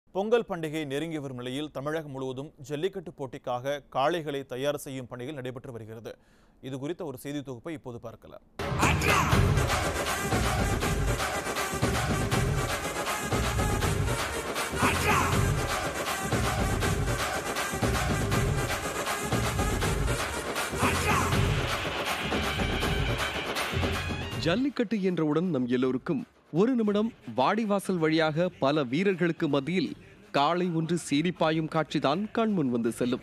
பொங்கல் பண்டிகை நெருங்கி வரும் நிலையில் தமிழகம் முழுவதும் ஜல்லிக்கட்டு போட்டிக்காக காளைகளை தயார் செய்யும் பணிகள் நடைபெற்று வருகிறது இது குறித்த ஒரு செய்தி தொகுப்பை இப்போது பார்க்கலாம் ஜல்லிக்கட்டு என்றவுடன் நம் எல்லோருக்கும் ஒரு நிமிடம் வாடிவாசல் வழியாக பல வீரர்களுக்கு மத்தியில் காளை ஒன்று சீரிப்பாயும் காட்சிதான் கண்முன் வந்து செல்லும்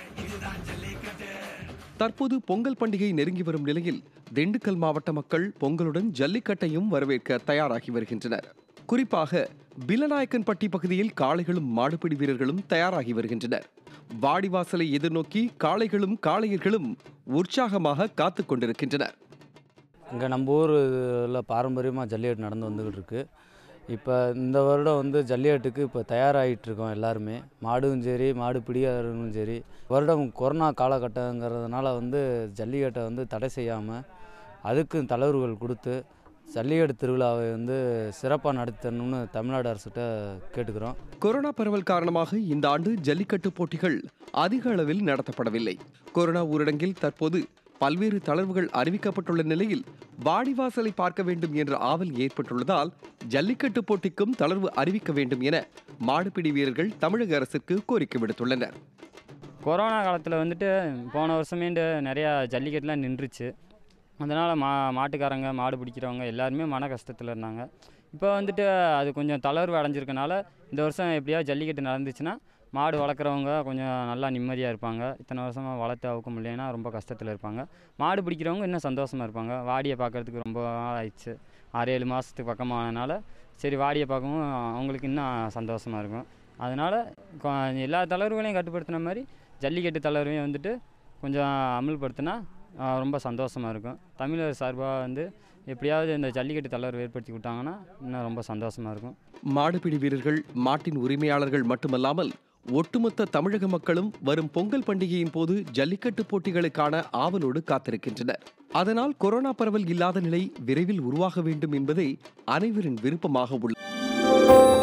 தற்போது பொங்கல் பண்டிகை நெருங்கி வரும் நிலையில் திண்டுக்கல் மாவட்ட மக்கள் பொங்கலுடன் ஜல்லிக்கட்டையும் வரவேற்க தயாராகி வருகின்றனர் குறிப்பாக பிலநாயக்கன்பட்டி பகுதியில் காளைகளும் மாடுபிடி வீரர்களும் தயாராகி வருகின்றனர் வாடிவாசலை எதிர்நோக்கி காளைகளும் காளையர்களும் உற்சாகமாக காத்துக் கொண்டிருக்கின்றனர் இங்கே நம்ம ஊரில் பாரம்பரியமாக ஜல்லிக்கட்டு நடந்து வந்துக்கிட்டு இருக்கு இப்போ இந்த வருடம் வந்து ஜல்லிக்கட்டுக்கு இப்போ தயாராகிட்டு இருக்கோம் எல்லாருமே மாடும் சரி மாடு பிடிக்காதவர்களும் சரி வருடம் கொரோனா காலகட்டங்கிறதுனால வந்து ஜல்லிக்கட்டை வந்து தடை செய்யாமல் அதுக்கு தளர்வுகள் கொடுத்து ஜல்லிக்கட்டு திருவிழாவை வந்து சிறப்பாக நடத்தணும்னு தமிழ்நாடு அரசுகிட்ட கேட்டுக்கிறோம் கொரோனா பரவல் காரணமாக இந்த ஆண்டு ஜல்லிக்கட்டு போட்டிகள் அதிக அளவில் நடத்தப்படவில்லை கொரோனா ஊரடங்கில் தற்போது பல்வேறு தளர்வுகள் அறிவிக்கப்பட்டுள்ள நிலையில் வாடிவாசலை பார்க்க வேண்டும் என்ற ஆவல் ஏற்பட்டுள்ளதால் ஜல்லிக்கட்டு போட்டிக்கும் தளர்வு அறிவிக்க வேண்டும் என மாடுபிடி வீரர்கள் தமிழக அரசுக்கு கோரிக்கை விடுத்துள்ளனர் கொரோனா காலத்தில் வந்துட்டு போன வருஷமேண்டு நிறையா ஜல்லிக்கட்டுலாம் நின்றுச்சு அதனால் மா மாட்டுக்காரங்க மாடு பிடிக்கிறவங்க எல்லாருமே மன கஷ்டத்தில் இருந்தாங்க இப்போ வந்துட்டு அது கொஞ்சம் தளர்வு அடைஞ்சிருக்கனால இந்த வருஷம் எப்படியா ஜல்லிக்கட்டு நடந்துச்சுன்னா மாடு வளர்க்குறவங்க கொஞ்சம் நல்லா நிம்மதியாக இருப்பாங்க இத்தனை வருஷமாக வளர்த்து அவுக்க முடியலைன்னா ரொம்ப கஷ்டத்தில் இருப்பாங்க மாடு பிடிக்கிறவங்க இன்னும் சந்தோஷமாக இருப்பாங்க வாடியை பார்க்கறதுக்கு ரொம்ப நாள் ஆயிடுச்சு ஆறு ஏழு மாதத்துக்கு பக்கமானனால சரி வாடியை பார்க்கவும் அவங்களுக்கு இன்னும் சந்தோஷமாக இருக்கும் அதனால் எல்லா தளர்வுகளையும் கட்டுப்படுத்தின மாதிரி ஜல்லிக்கட்டு தளர்வையும் வந்துட்டு கொஞ்சம் அமல்படுத்தினா ஆஹ், ரொம்ப சந்தோஷமாக இருக்கும் தமிழர் சார்பாக வந்து எப்படியாவது இந்த ஜல்லிக்கட்டு தளர்வு ஏற்படுத்தி விட்டாங்கன்னா இன்னும் ரொம்ப சந்தோஷமாக இருக்கும் மாடுபிடி வீரர்கள் மாட்டின் உரிமையாளர்கள் மட்டுமல்லாமல் ஒட்டுமொத்த தமிழக மக்களும் வரும் பொங்கல் பண்டிகையின் போது ஜல்லிக்கட்டு போட்டிகளை காண ஆவலோடு காத்திருக்கின்றனர் அதனால் கொரோனா பரவல் இல்லாத நிலை விரைவில் உருவாக வேண்டும் என்பதே அனைவரின் விருப்பமாக உள்ளது